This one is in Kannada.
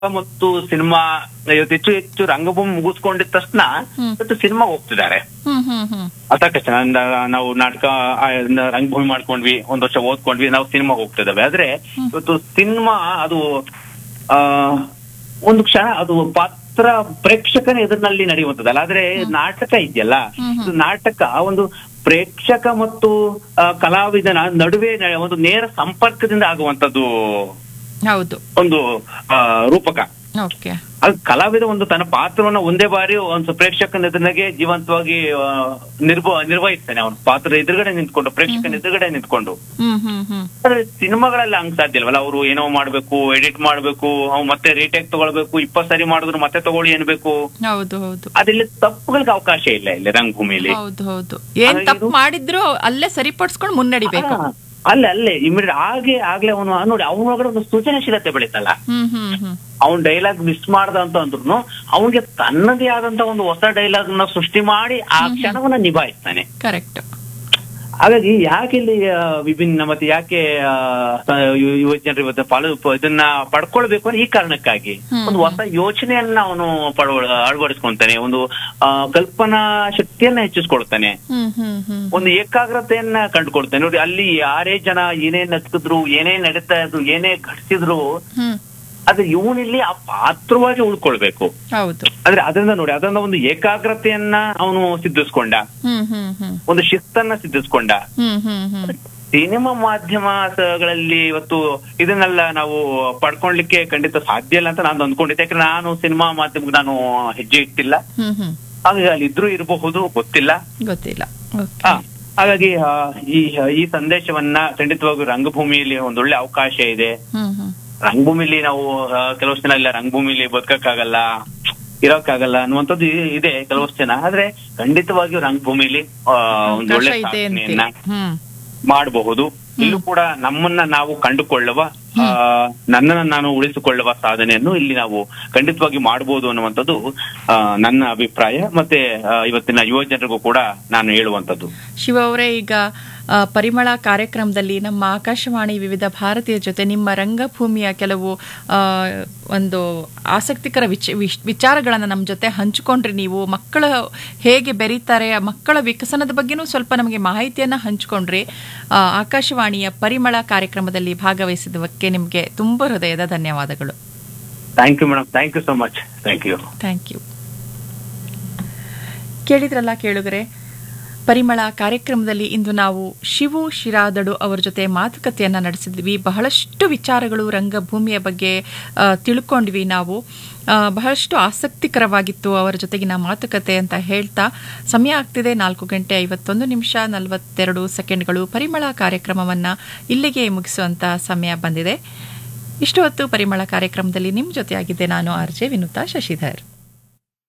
ಮತ್ತು ಸಿನಿಮಾ ಇವತ್ತು ಹೆಚ್ಚು ಹೆಚ್ಚು ರಂಗಭೂಮಿ ಮುಗಿಸ್ಕೊಂಡಿದ ತಕ್ಷಣ ಹ್ಮ್. ಇವತ್ತು ಸಿನಿಮಾ ಹೋಗ್ತಿದ್ದಾರೆ ಹ್ಮ್ ಹ್ಮ್ ಹ್ಮ್ ಅರ್ಥ ಕಷ್ಟ ನಾವು ನಾಟಕ ಆ, ರಂಗಭೂಮಿ ಮಾಡ್ಕೊಂಡ್ವಿ ಒಂದ್ ವರ್ಷ ಓದ್ಕೊಂಡ್ವಿ ನಾವು ಸಿನಿಮಾ ಹೋಗ್ತಿದ್ದಾವೆ ಆದ್ರೆ ಇವತ್ತು ಸಿನಿಮಾ ಅದು ಆ ಒಂದು ಕ್ಷಣ ಅದು ಪಾತ್ರ ಪ್ರೇಕ್ಷಕನ ಎದುರಿನಲ್ಲಿ ನಡೆಯುವಂತದ್ದಲ್ಲ ಆದ್ರೆ ನಾಟಕ ಇದೆಯಲ್ಲ ಹ್ಮ್ ಹ್ಮ್. ಇದು ನಾಟಕ ಒಂದು ಪ್ರೇಕ್ಷಕ ಮತ್ತು ಆ, ಕಲಾವಿದನ ನಡುವೆ ನ- ಒಂದು ನೇರ ಸಂಪರ್ಕದಿಂದ ಆಗುವಂತದ್ದು ಹೌದು ಒಂದು ಆ, ರೂಪಕ ಓಕೆ ಅದು ಕಲಾವಿದ ಒಂದು ತನ್ನ ಪಾತ್ರವನ್ನ ಒಂದೇ ಬಾರಿ ಒಂದು ಪ್ರೇಕ್ಷಕನ ಎದುರಿಗೆ ಜೀವಂತವಾಗಿ ಆ, ನಿರ್ವ ನಿರ್ವಹಿಸ್ತಾನೆ ಅವನ ಪಾತ್ರ ಎದುರುಗಡೆ ನಿಂತ್ಕೊಂಡು ಪ್ರೇಕ್ಷಕನ ಎದುರುಗಡೆ ನಿಂತ್ಕೊಂಡು ಹ್ಮ್ ಹ್ಮ್ ಹ್ಮ್ ಆದ್ರೆ ಸಿನಿಮಾಗಳೆಲ್ಲ ಹಂಗ್ ಸಾಧ್ಯ ಇಲ್ವಲ್ಲ ಅವರು ಏನೋ ಮಾಡ್ಬೇಕು ಎಡಿಟ್ ಮಾಡ್ಬೇಕು ಅವ್ ಮತ್ತೆ ರೀಟೇಕ್ ತಗೊಳ್ಬೇಕು ಇಪ್ಪತ್ ಸರಿ ಮಾಡಿದ್ರು ಮತ್ತೆ ತಗೊಳ್ಳಿ ಅನ್ಬೇಕು ಹೌದು ಹೌದು ಅದಿಲ್ಲಿ ತಪ್ಪುಗಳಿಗೆ ಅವಕಾಶ ಇಲ್ಲ ಇಲ್ಲಿ ರಂಗಭೂಮಿಲಿ ಹೌದು ಹೌದು ಏನ್ ಹಾಗೆ ತಪ್ಪು ಇದು- ಮಾಡಿದ್ರು ಅಲ್ಲೇ ಸರಿಪಡಿಸ್ಕೊಂಡು ಮುನ್ನಡಿಬೇಕು ಹಾ, ಅಲ್ಲೇ ಅಲ್ಲೇ ಇಮಿಡಿಯೇಟ್ ಹಾಗೆ ಆಗ್ಲೇ ಅವನು ನೋಡಿ ಅವನೊಳಗಡೆ ಒಂದು ಸೃಜನಶೀಲತೆ ಬೆಳೀತಲ್ಲ ಹ್ಮ್ ಹ್ಮ್ ಹ್ಮ್ ಅವ್ನ್ ಡೈಲಾಗ್ ಮಿಸ್ ಮಾಡ್ದ ಅಂತ ಅಂದ್ರು ಅವನಿಗೆ ತನ್ನದೇ ಆದಂತ ಒಂದು ಹೊಸ ಡೈಲಾಗ್ ನ ಸೃಷ್ಟಿ ಮಾಡಿ ಆ ಕ್ಷಣವನ್ನ ನಿಭಾಯಿಸ್ತಾನೆ ಕರೆಕ್ಟ್ ಹಾಗಾಗಿ ಯಾಕೆ ಇಲ್ಲಿ ಆ, ವಿಭಿನ್ನ ಮತ್ತೆ ಯಾಕೆ ಆ, ಸ- ಯು- ಯುವ ಜನರು ಇವತ್ತು ಪಾಲು ಪ- ಇದನ್ನ ಪಡ್ಕೊಳ್ಬೇಕು ಅಂದ್ರೆ ಈ ಕಾರಣಕ್ಕಾಗಿ ಹ್ಮ್. ಒಂದು ಹೊಸ ಯೋಚನೆಯನ್ನ ಅವನು ಪಡ ಅಳವಡಿಸ್ಕೊಂತಾನೆ ಒಂದು ಆ, ಕಲ್ಪನಾ ಶಕ್ತಿಯನ್ನ ಹೆಚ್ಚಿಸ್ಕೊಳ್ತಾನೆ ಹ್ಮ್ ಹ್ಮ್ ಹ್ಮ್ ಒಂದು ಏಕಾಗ್ರತೆಯನ್ನ ಕಂಡುಕೊಳ್ತಾನೆ ನೋಡಿ ಅಲ್ಲಿ ಯಾರೇ ಜನ ಏನೇ ನಚ್ಕಿದ್ರು ಏನೇ ನಡೀತಾ ಇದ್ರು ಏನೇ ಘಟಿಸಿದ್ರು ಹ್ಮ್ ಅದು ಇವನಿಲ್ಲಿ ಆ ಪಾತ್ರವಾಗಿ ಉಳ್ಕೊಳ್ಬೇಕು ಹೌದು ಆದ್ರೆ ಅದರಿಂದ ನೋಡಿ ಅದರಿಂದ ಒಂದು ಏಕಾಗ್ರತೆಯನ್ನ ಅವನು ಸಿದ್ಧಿಸ್ಕೊಂಡ ಹ್ಮ್ ಹ್ಮ್ ಹ್ಮ್ ಒಂದು ಶಿಸ್ತನ್ನ ಸಿದ್ಧಿಸ್ಕೊಂಡ ಹ್ಮ್ ಹ್ಮ್ ಹ್ಮ್ ಸಿನಿಮಾ ಮಾಧ್ಯಮಗಳಲ್ಲಿ ಇವತ್ತು ಇದನ್ನೆಲ್ಲ ನಾವು ಪಡ್ಕೊಳ್ಲಿಕ್ಕೆ ಖಂಡಿತ ಸಾಧ್ಯ ಇಲ್ಲ ಅಂತ ನಾನು ಅಂದ್ಕೊಂಡಿದ್ದೆ ಯಾಕಂದ್ರೆ ನಾನು ಸಿನಿಮಾ ಮಾಧ್ಯಮಕ್ಕೆ ನಾನು ಹೆಜ್ಜೆ ಇಟ್ಟಿಲ್ಲ ಹ್ಮ್ ಹ್ಮ್ ಹಾಗಾಗಿ ಅಲ್ಲಿ ಇದ್ರೂ ಇರಬಹುದು ಗೊತ್ತಿಲ್ಲ ಗೊತ್ತಿಲ್ಲ ಓಕೆ ಆ, ಹಾಗಾಗಿ ಆ, ಈ ಈ ಸಂದೇಶವನ್ನ ಖಂಡಿತವಾಗೂ ರಂಗಭೂಮಿಯಲ್ಲಿ ಒಂದೊಳ್ಳೆ ಅವಕಾಶ ಇದೆ ಹ್ಮ್ ಹ್ಮ್ ರಂಗಭೂಮಿಲಿ ನಾವು ಆ, ಕೆಲವಷ್ಟು ಜನ ಇಲ್ಲ ರಂಗಭೂಮಿಲಿ ಬದುಕಕ್ಕಾಗಲ್ಲ ಇರೋಕ್ಕಾಗಲ್ಲ ಅನ್ನುವಂಥದ್ದು ಇ- ಇದೆ ಕೆಲವಷ್ಟು ಜನ ಆದ್ರೆ ಖಂಡಿತವಾಗಿಯೂ ರಂಗಭೂಮಿಲಿ ಆ, ಒಂದು ಒಳ್ಳೆ ಅವಕಾಶ ಇದೆ ಸಾಧನೆಯನ್ನ ಅಂತೀರಿ ಹ್ಮ್ ಮಾಡಬಹುದು ಇಲ್ಲೂ ಕೂಡ ನಮ್ಮನ್ನ ನಾವು ಕಂಡುಕೊಳ್ಳುವ ಆ, ನನ್ನನ್ನ ನಾನು ಉಳಿಸಿಕೊಳ್ಳುವ ಸಾಧನೆಯನ್ನು ಇಲ್ಲಿ ನಾವು ಖಂಡಿತವಾಗಿ ಮಾಡಬಹುದು ಅನ್ನುವಂಥದ್ದು ಆ, ನನ್ನ ಅಭಿಪ್ರಾಯ ಮತ್ತೆ ಆ, ಇವತ್ತಿನ ಯುವ ಜನರಿಗೂ ಕೂಡ ನಾನು ಹೇಳುವಂಥದ್ದು ಶಿವ ಅವರೇ ಈಗ ಆ, ಪರಿಮಳ ಕಾರ್ಯಕ್ರಮದಲ್ಲಿ ನಮ್ಮ ಆಕಾಶವಾಣಿ ವಿವಿಧ ಭಾರತೀಯ ಜೊತೆ ನಿಮ್ಮ ರಂಗಭೂಮಿಯ ಕೆಲವು ಆ, ಒಂದು ಆಸಕ್ತಿಕರ ವಿಚ ವಿಶ್- ವಿಚಾರಗಳನ್ನು ನಮ್ಮ ಜೊತೆ ಹಂಚಿಕೊಂಡ್ರಿ ನೀವು ಮಕ್ಕಳ ಹೇಗೆ ಬೆರೀತಾರೆ ಆ ಮಕ್ಕಳ ವಿಕಸನದ ಬಗ್ಗೆನೂ ಸ್ವಲ್ಪ ನಮಗೆ ಮಾಹಿತಿಯನ್ನು ಹಂಚಿಕೊಂಡ್ರಿ ಆ, ಆಕಾಶವಾಣಿಯ ಪರಿಮಳ ಕಾರ್ಯಕ್ರಮದಲ್ಲಿ ಭಾಗವಹಿಸಿದಕ್ಕೆ ನಿಮಗೆ ತುಂಬ ಹೃದಯದ ಧನ್ಯವಾದಗಳು thank you madam thank you so much thank you thank you ಕೇಳಿದ್ರಲ್ಲ ಕೇಳುಗರೆ ಪರಿಮಳ ಕಾರ್ಯಕ್ರಮದಲ್ಲಿ ಇಂದು ನಾವು ಶಿವು ಶಿರಾದಡು ಅವರ ಜೊತೆ ಮಾತುಕತೆಯನ್ನು ನಡೆಸಿದ್ವಿ ಬಹಳಷ್ಟು ವಿಚಾರಗಳು ರಂಗಭೂಮಿಯ ಬಗ್ಗೆ ಆ, ತಿಳ್ಕೊಂಡ್ವಿ ನಾವು ಆ, ಬಹಳಷ್ಟು ಆಸಕ್ತಿಕರವಾಗಿತ್ತು ಅವರ ಜೊತೆಗಿನ ಮಾತುಕತೆ ಅಂತ ಹೇಳ್ತಾ ಸಮಯ ಆಗ್ತಿದೆ ನಾಲ್ಕು ಗಂಟೆ ಐವತ್ತೊಂದು ನಿಮಿಷ ನಲವತ್ತೆರಡು ಸೆಕೆಂಡ್ಗಳು ಪರಿಮಳ ಕಾರ್ಯಕ್ರಮವನ್ನು ಇಲ್ಲಿಗೆ ಮುಗಿಸುವಂಥ ಸಮಯ ಬಂದಿದೆ ಇಷ್ಟು ಹೊತ್ತು ಪರಿಮಳ ಕಾರ್ಯಕ್ರಮದಲ್ಲಿ ನಿಮ್ಮ ಜೊತೆಯಾಗಿದ್ದೆ ನಾನು ಆರ್ ಜೆ ವಿನುತಾ ಶಶಿಧರ್